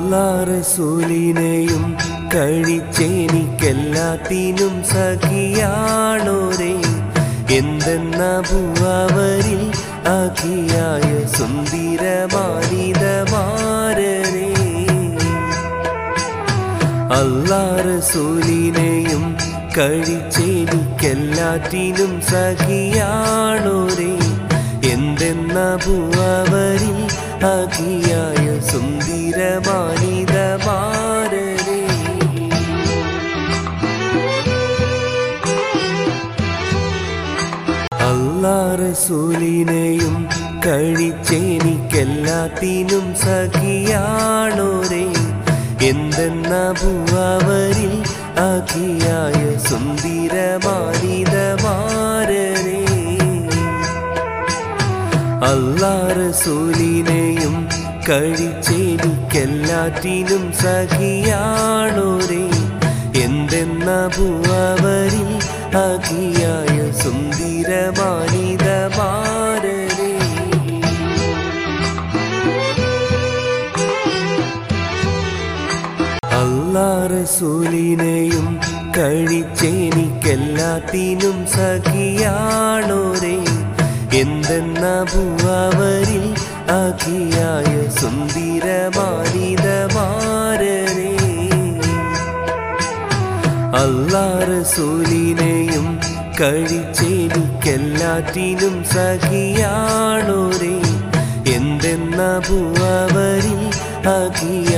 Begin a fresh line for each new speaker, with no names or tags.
അല്ലാറസൂലിനെയും കഴിച്ചെനിക്കെല്ലാത്തിനും സഖിയാണോരേ എന്തെന്ന ഭൂവരിൽ അഖിയായ സുന്ദരമാനിതമാരരേ അല്ലാറസൂലിനെയും കഴിച്ചെനിക്കെല്ലാറ്റിനും സഖിയാണോരേ എന്തെന്ന ഭൂവരിൽ അഖിയായ സുന്ദരമാനിതമാരരേ അല്ലാറസൂലിനെയും കഴിച്ചെനിക്കെല്ലാത്തിനും സഖിയാണോരേ എന്തെന്ന ഭൂവരിൽ അഖിയായ സുന്ദരമാനിതമാരരേ അല്ലാറസൂലിനെയും കഴിച്ചെനിക്കെല്ലാറ്റിനും സഖിയാണോരേ എന്തെന്ന ഭൂവരിൽ അഖിയായ സുന്ദരമാനിതമാരരേ അല്ലാറസൂലിനെയും കഴിച്ചെനിക്കെല്ലാത്തിനും സഖിയാണോരേ എന്തെന്ന ഭൂവരിൽ അഖിയായ സുന്ദരമാനിതമാരരേ അല്ലാറസൂലിനെയും കഴിച്ചെനിക്കെല്ലാറ്റിനും സഖിയാണോരേ എന്തെന്ന ഭൂവരിൽ അഖിയ